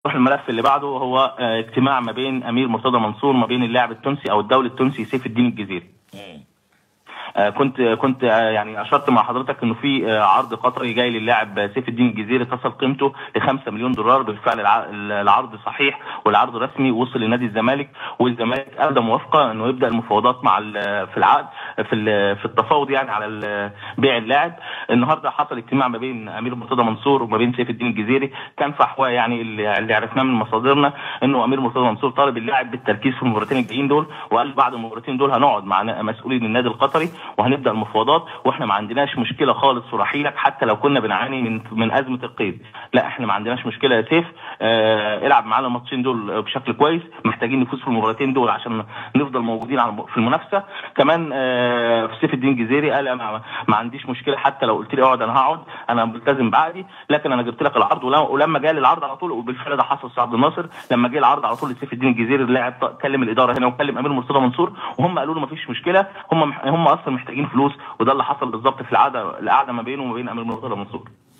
نروح الملف اللي بعده هو آه، اجتماع ما بين امير مرتضى منصور ما بين اللاعب التونسي او الدولي التونسي سيف الدين الجزيري آه، كنت كنت آه، يعني اشرت مع حضرتك انه في آه، عرض قطري جاي للاعب سيف الدين الجزيري تصل قيمته ل 5 مليون دولار بالفعل الع- العرض صحيح والعرض رسمي وصل لنادي الزمالك والزمالك ابدى موافقه انه يبدا المفاوضات مع ال- في العقد في ال- في التفاوض يعني على ال- بيع اللاعب النهارده حصل اجتماع ما بين امير مرتضى منصور وما بين سيف الدين الجزيري كان فحوى يعني اللي اللي عرفناه من مصادرنا انه امير مرتضى منصور طالب اللاعب بالتركيز في المباراتين الجايين دول وقال بعد المباراتين دول هنقعد مع مسؤولين النادي القطري وهنبدا المفاوضات واحنا ما عندناش مشكله خالص في رحيلك حتى لو كنا بنعاني من من ازمه القيد لا احنا ما عندناش مشكله يا سيف آه العب معانا الماتشين دول بشكل كويس محتاجين نفوز في المباراتين دول عشان نفضل موجودين على الم- في المنافسه كمان آه في سيف الدين الجزيري قال انا ما عنديش مشكله حتى لو قلت لي اقعد انا هقعد انا ملتزم بعقدي لكن انا جبت لك العرض ولما, ولما جالي العرض على طول وبالفعل ده حصل في عبد الناصر لما جه العرض على طول لسيف الدين الجزيري اللاعب ط- كلم الاداره هنا وكلم امير مرتضى منصور وهم قالوا له ما فيش مشكله هم هم اصلا محتاجين فلوس وده اللي حصل بالظبط في القعده القعده ما بينه وما بين امير مرتضى منصور